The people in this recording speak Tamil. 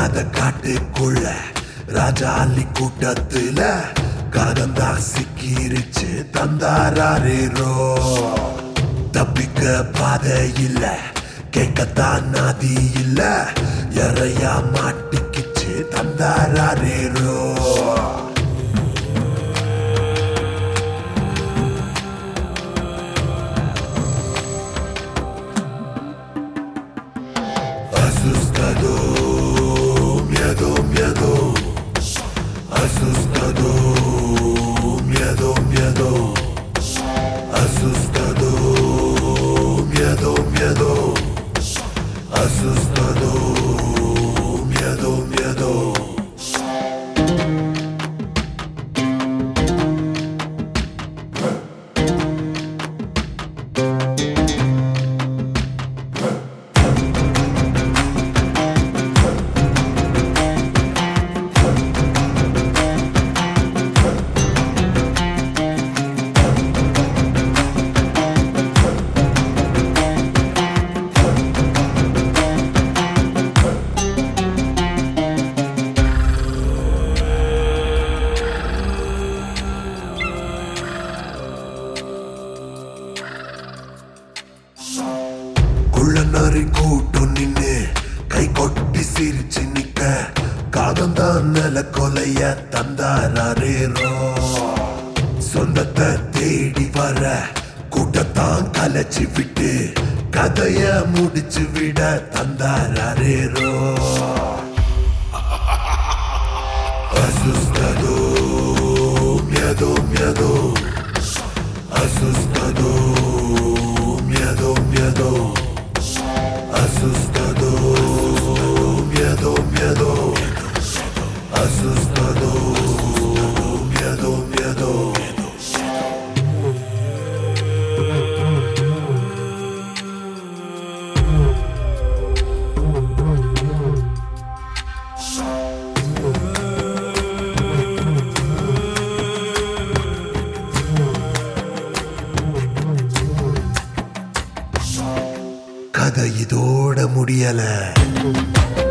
இல்லாத காட்டுக்குள்ள ராஜாலி கூட்டத்துல காதந்தா சிக்கிருச்சு தந்தாரோ தப்பிக்க பாதை இல்ல கேட்கத்தான் நாதி இல்ல எறையா மாட்டிக்கிச்சு தந்தாரோ Asustado, miedo, miedo. Asustado, miedo, miedo. Asustado, miedo, miedo. Asustado, miedo, miedo. குள்ளநரி கூட்டம் நின்னு கை கொட்டி சிரிச்சு நிக்க காதந்தான் நில கொலைய தந்தாரோ சொந்தத்தை தேடி வர கூட்டத்தான் கலைச்சு விட்டு கதைய முடிச்சு விட தந்தாரோ Asustado, miedo, miedo. Asustado, miedo, miedo. Asustado, miedo, miedo. Asustado, miedo, miedo. கதை இதோட முடியல